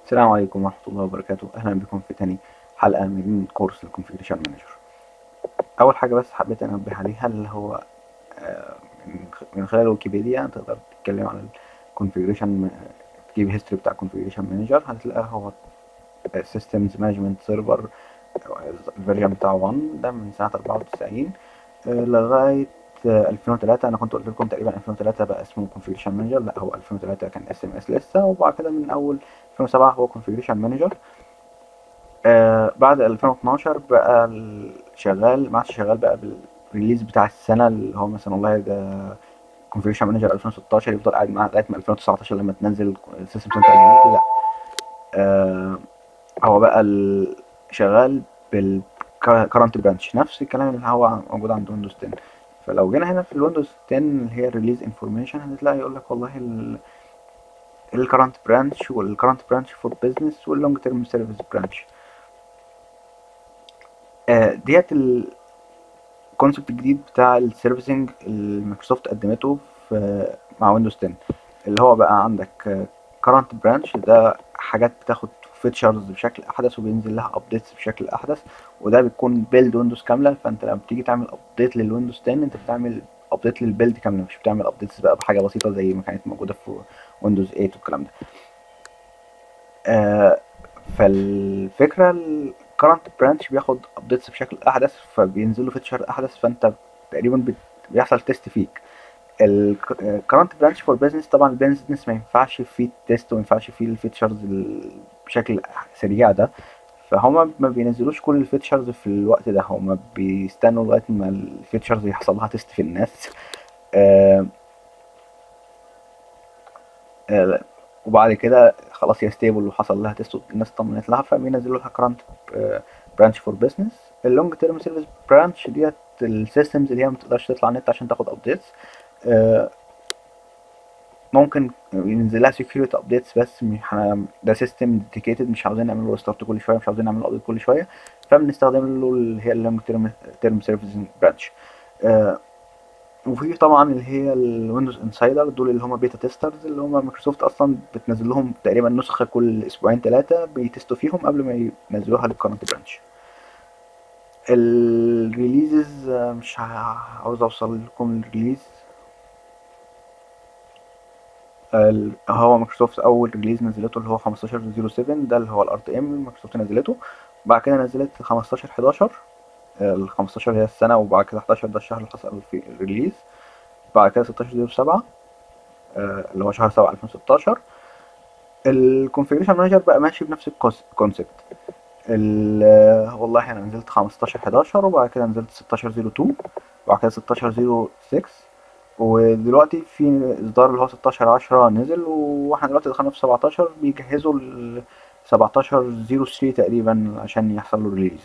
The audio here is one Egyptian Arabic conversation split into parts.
السلام عليكم ورحمة الله وبركاته أهلا بكم في تاني حلقة من كورس الكونفيجريشن مانجر أول حاجة بس حبيت أنبه عليها اللي هو آه، من خ- من خلال ويكيبيديا تقدر تتكلم عن الكونفيجريشن تجيب هيستوري بتاع الكونفيجريشن مانجر هتلاقيها هو سيستمز مانجمنت سيرفر الفيرجن بتاعه 1 ده من سنة 94 آه، لغاية آه، 2003 أنا كنت قلت لكم تقريبا 2003 بقى اسمه كونفيجريشن مانجر لا هو 2003 كان اس ام اس لسه وبعد كده من أول 2007 هو كونفيجريشن مانجر آه بعد 2012 بقى ال- شغال ما عادش شغال بقى بالريليز بتاع السنة اللي هو مثلا والله ده كونفيجريشن مانجر 2016 يفضل قاعد معاه لغاية ما 2019 لما تنزل سيستم سنتر جديد لا آه هو بقى ال- شغال بالكرنت برانش نفس الكلام اللي هو موجود عند ويندوز 10 فلو جينا هنا في الويندوز 10 اللي هي الريليز انفورميشن هتلاقي يقول لك والله ال الكرنت برانش والكرنت برانش فور بزنس واللونج تيرم سيرفيس برانش ديت الكونسبت الجديد بتاع السيرفيسنج اللي مايكروسوفت قدمته في مع ويندوز 10 اللي هو بقى عندك كرنت برانش ده حاجات بتاخد فيتشرز بشكل احدث وبينزل لها ابديتس بشكل احدث وده بيكون بيلد ويندوز كامله فانت لما بتيجي تعمل ابديت للويندوز 10 انت بتعمل ابديت للبيلد كامله مش بتعمل ابديتس بقى بحاجه بسيطه زي ما كانت موجوده في ويندوز 8 والكلام ده آه فالفكره الكرنت برانش بياخد ابديتس بشكل احدث فبينزل له فيتشر احدث فانت تقريبا بت- بيحصل تيست فيك الكرنت برانش فور بزنس طبعا البيزنس ما ينفعش فيه تيست وما ينفعش فيه الفيتشرز بشكل سريع ده فهما ما بينزلوش كل الفيتشرز في الوقت ده هما بيستنوا لغايه ما الفيتشرز يحصل لها تيست في الناس آه آه وبعد كده خلاص هي ستيبل وحصل لها تيست والناس طمنت لها فبينزلوا لها كرنت برانش فور بزنس اللونج تيرم سيرفيس برانش ديت السيستمز اللي هي ما تقدرش تطلع نت عشان تاخد ابديتس ممكن ينزل لها سكيورتي ابديتس بس مش ه- ده سيستم ديديكيتد مش عاوزين نعمل له ريستارت كل شويه مش عاوزين نعمل له ابديت كل شويه فبنستخدم له اللي هي اللونج تيرم تيرم سيرفيس برانش وفي طبعا اللي هي الويندوز انسايدر دول اللي هم بيتا تيسترز اللي هم مايكروسوفت اصلا بتنزل لهم تقريبا نسخه كل اسبوعين ثلاثه بيتستوا فيهم قبل ما ينزلوها للكرنت برانش الريليزز مش ه- عاوز اوصل لكم الريليز ال- هو مايكروسوفت اول ريليز نزلته اللي هو 15.07 ده اللي هو الار تي ام مايكروسوفت نزلته بعد كده نزلت 15.11 ال 15 هي السنه وبعد كده 11 ده الشهر اللي حصل فيه الريليز بعد كده 16.07 آه، اللي هو شهر 7 2016 الكونفيجريشن مانجر بقى ماشي بنفس الكونسبت والله انا نزلت 15 11 وبعد كده نزلت 16 02 وبعد كده 16 06 ودلوقتي في اصدار اللي هو 16 10 نزل واحنا دلوقتي دخلنا في 17 بيجهزوا ال 17 03 تقريبا عشان يحصل له ريليز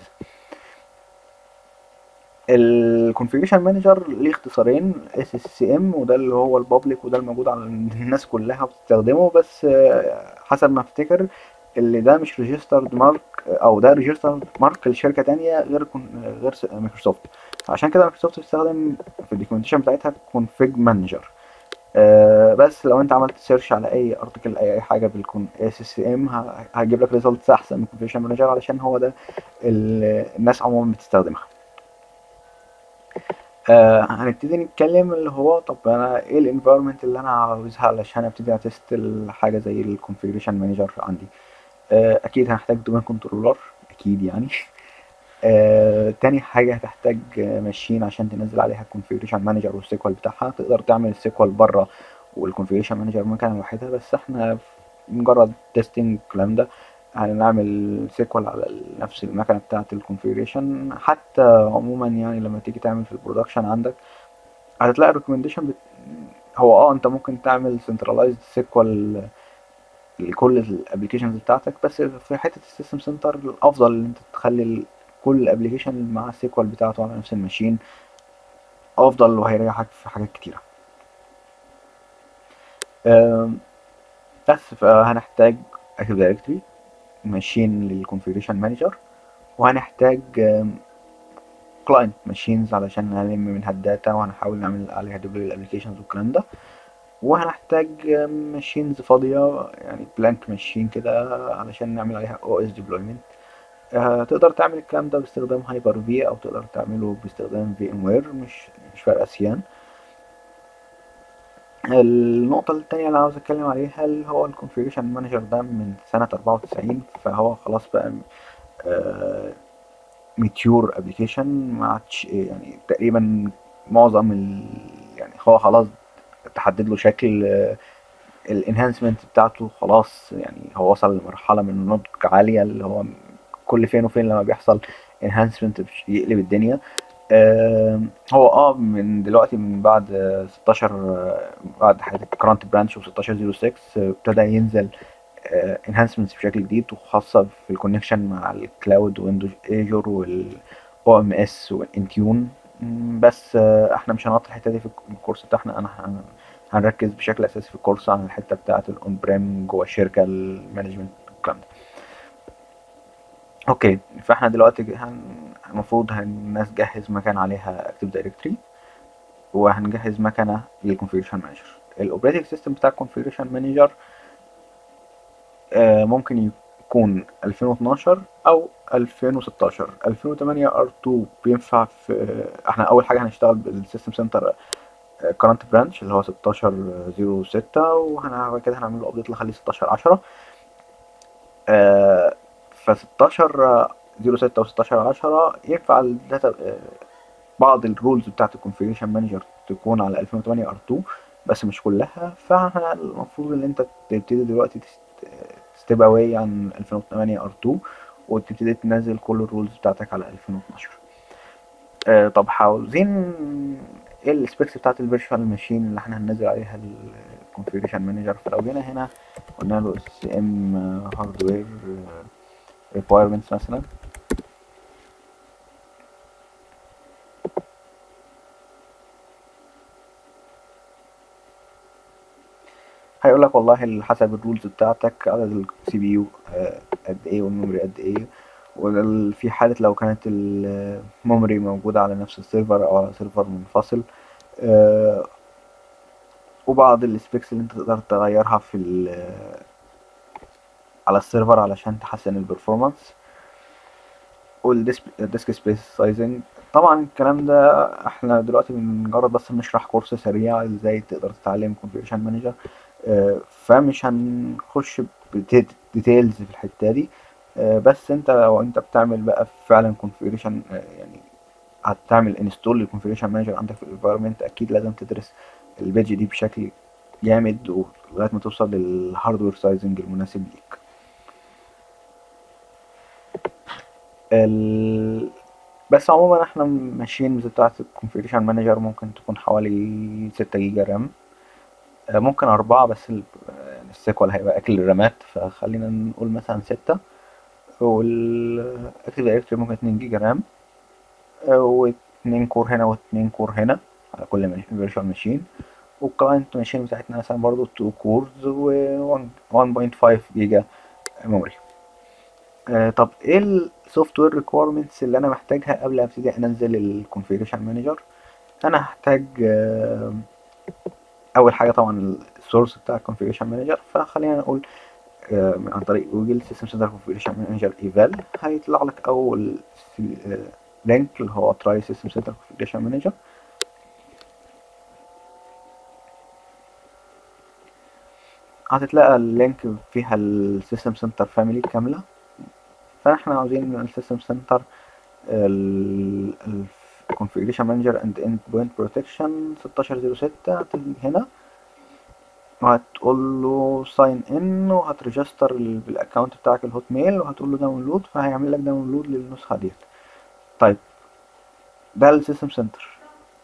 الكونفيجريشن مانجر ليه اختصارين اس اس سي ام وده اللي هو البابليك وده الموجود على الناس كلها بتستخدمه بس آه، حسب ما افتكر اللي ده مش ريجسترد مارك او ده ريجسترد مارك لشركه تانية غير كون غير س- مايكروسوفت عشان كده مايكروسوفت بتستخدم في الدوكيومنتيشن بتاعتها كونفيج مانجر آه بس لو انت عملت سيرش على اي ارتكل اي اي حاجه بالكون اس اس ام هيجيب لك ريزلتس احسن من كونفيجريشن مانجر علشان هو ده ال- الناس عموما بتستخدمها آه هنبتدي نتكلم اللي هو طب انا ايه الانفايرمنت اللي انا عاوزها علشان ابتدي اتست الحاجه زي الكونفيجريشن مانجر عندي آه اكيد هنحتاج دومين كنترولر اكيد يعني آه تاني حاجه هتحتاج ماشين عشان تنزل عليها الكونفيجريشن مانجر والسيكوال بتاعها تقدر تعمل السيكوال بره والكونفيجريشن مانجر مكان لوحدها بس احنا مجرد تيستنج الكلام ده هنعمل سيكوال على نفس المكنه بتاعه الكونفيجريشن حتى عموما يعني لما تيجي تعمل في البرودكشن عندك هتلاقي الريكومنديشن بت... هو اه انت ممكن تعمل سنترلايزد سيكوال لكل الابلكيشنز بتاعتك بس في حته السيستم سنتر الافضل ان انت تخلي ال- كل الابلكيشن مع السيكوال بتاعته على نفس الماشين افضل وهيريحك في حاجات كتيره أم، بس فهنحتاج اكتف دايركتوري ماشين للكونفيجريشن مانجر وهنحتاج كلاينت ماشينز علشان نلم منها الداتا وهنحاول نعمل عليها ديبلوي الابلكيشنز والكلام ده وهنحتاج ماشينز فاضية يعني بلانك ماشين كده علشان نعمل عليها او اس ديبلويمنت تقدر تعمل الكلام ده باستخدام هايبر في او تقدر تعمله باستخدام في ام وير مش مش فارقة سيان النقطة التانية اللي عاوز اتكلم عليها اللي هو الكونفيجريشن مانجر ده من سنة اربعة وتسعين فهو خلاص بقى ميتيور ابلكيشن ما عادش يعني تقريبا معظم ال يعني هو خلاص تحدد له شكل الانهانسمنت بتاعته خلاص يعني هو وصل لمرحلة من النضج عالية اللي هو كل فين وفين لما بيحصل انهانسمنت يقلب الدنيا آه هو اه من دلوقتي من بعد 16 آه بعد حاجة كرانت برانش و1606 ابتدى ينزل انهانسمنتس بشكل جديد وخاصة في الكونكشن مع الكلاود ويندوز ايجور والاو ام اس والانتيون بس آه احنا مش هنغطي الحتة دي في الكورس بتاعنا انا هنركز بشكل اساسي في الكورس عن الحتة بتاعة الاون بريم جوه الشركة المانجمنت والكلام ده اوكي فاحنا دلوقتي هن... المفروض الناس تجهز مكان عليها اكتيف دايركتوري وهنجهز مكنه للكونفيجريشن مانجر الاوبريتنج سيستم بتاع الكونفيجريشن مانجر ممكن يكون 2012 او 2016 2008 R2 بينفع في احنا اول حاجه هنشتغل بالسيستم سنتر كرنت برانش اللي هو 1606 وهنعمل كده هنعمل له ابديت نخليه 16 10 آه ف 16 06 و 16 10 ينفع الداتا بعض الرولز بتاعت الكونفيجريشن مانجر تكون على 2008 R2 بس مش كلها فاحنا المفروض ان انت تبتدي دلوقتي تستيب اواي عن 2008 R2 وتبتدي تنزل كل الرولز بتاعتك على 2012 آه طب عاوزين ايه السبيكس بتاعت الفيرتشوال ماشين اللي احنا هننزل عليها الكونفيجريشن مانجر فلو جينا هنا قلنا له اس ام هاردوير requirements مثلا هيقول لك والله حسب الرولز بتاعتك عدد السي بي يو قد ايه والميموري قد ايه وفي حالة لو كانت الميموري موجودة على نفس السيرفر او على سيرفر منفصل أه وبعض السبيكس اللي انت تقدر تغيرها في على السيرفر علشان تحسن البرفورمانس والديسك سبيس سايزنج طبعا الكلام ده احنا دلوقتي مجرد بس بنشرح كورس سريع ازاي تقدر تتعلم كونفيجريشن مانجر فمش هنخش ديتيلز في الحته دي بس انت لو انت بتعمل بقى فعلا كونفيجريشن يعني هتعمل انستول للكونفيجريشن مانجر عندك في الانفايرمنت اكيد لازم تدرس البيج دي بشكل جامد لغايه ما توصل للهاردوير سايزنج المناسب ليك ال... بس عموما احنا ماشيين بتاعة الكونفيجريشن مانجر ممكن تكون حوالي ستة جيجا رام ممكن أربعة بس ال... يعني السيكوال هيبقى أكل الرامات فخلينا نقول مثلا ستة والأكتيف دايركتوري ممكن اتنين جيجا رام واتنين كور هنا واتنين كور هنا على كل فيرتشوال ماشين والكلاينت ماشين بتاعتنا مثلا برضو 2 كورز و 1.5 جيجا ميموري آه طب ايه السوفت وير ريكويرمنتس اللي انا محتاجها قبل ما ابتدي انزل الكونفيجريشن مانجر انا هحتاج آه اول حاجه طبعا السورس بتاع الكونفيجريشن مانجر فخلينا نقول آه عن طريق جوجل سيستم سنتر كونفيجريشن مانجر ايفال هيطلع لك اول لينك اللي هو تراي سيستم سنتر كونفيجريشن مانجر هتتلاقى اللينك فيها السيستم سنتر فاميلي كامله فاحنا عاوزين السيستم سنتر الكونفيجريشن مانجر اند اند بوينت بروتكشن 1606 هتيجي هنا وهتقول له ساين ان وهتريجستر بالاكونت بتاعك الهوت ميل وهتقول له داونلود فهيعمل لك داونلود للنسخه ديت طيب ده السيستم سنتر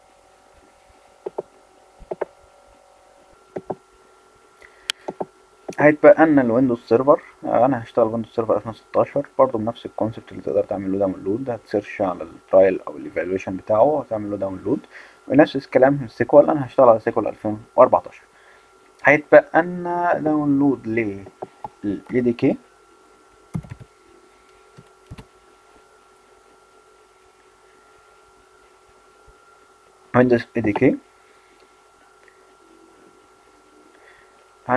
هيتبقى لنا الويندوز سيرفر انا هشتغل ويندوز سيرفر 2016 برضه بنفس الكونسبت اللي تقدر تعمل له داونلود هتسيرش على الترايل او الايفالويشن بتاعه وهتعمل له داونلود ونفس الكلام السيكوال انا هشتغل على سيكوال 2014 هيتبقى لنا داونلود لل اي دي كي ويندوز اي دي كي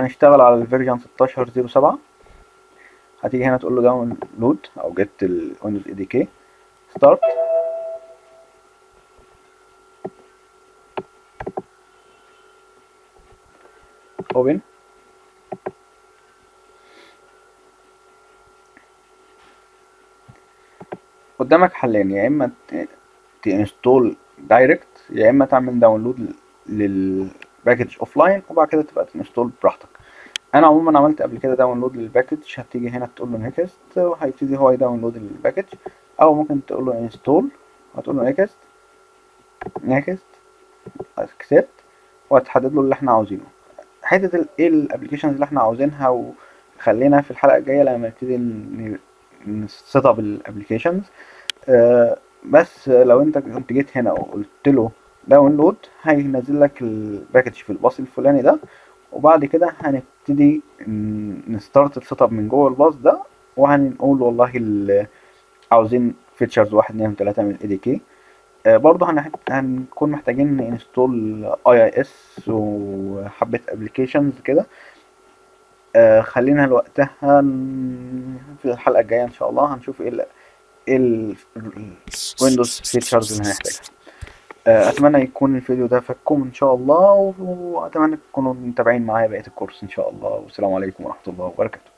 هنشتغل على الفيرجن 16.07 هتيجي هنا تقول له داونلود او جيت الويندوز اي دي كي ستارت اوبن قدامك حلين يا اما تنستول دايركت يا اما تعمل داونلود للباكج اوف لاين وبعد كده تبقى تنستول براحتك انا عموما عملت قبل كده داونلود للباكج هتيجي هنا تقول له نيكست وهيبتدي هو يداونلود الباكج او ممكن تقول له انستول هتقول له نيكست نيكست اكسبت وهتحدد له اللي احنا عاوزينه حته ال- ايه الابلكيشنز اللي احنا عاوزينها وخلينا في الحلقه الجايه لما نبتدي نسيت اب الابلكيشنز بس لو انت كنت جيت هنا وقلت له داونلود هينزل لك الباكج في الباص الفلاني ده وبعد كده هنبتدي نستارت السيت اب من جوه الباص ده وهنقول والله ال- عاوزين فيتشرز واحد اتنين تلاتة من الاي دي كي برضه هنح- هنكون محتاجين انستول اي اي اس وحبة ابلكيشنز كده آه، خلينا لوقتها ن- في الحلقة الجاية ان شاء الله هنشوف ايه ال ايه الويندوز فيتشرز اللي هنحتاجها آه، اتمنى يكون الفيديو ده فككم ان شاء الله واتمنى تكونوا متابعين معايا بقية الكورس ان شاء الله والسلام عليكم ورحمة الله وبركاته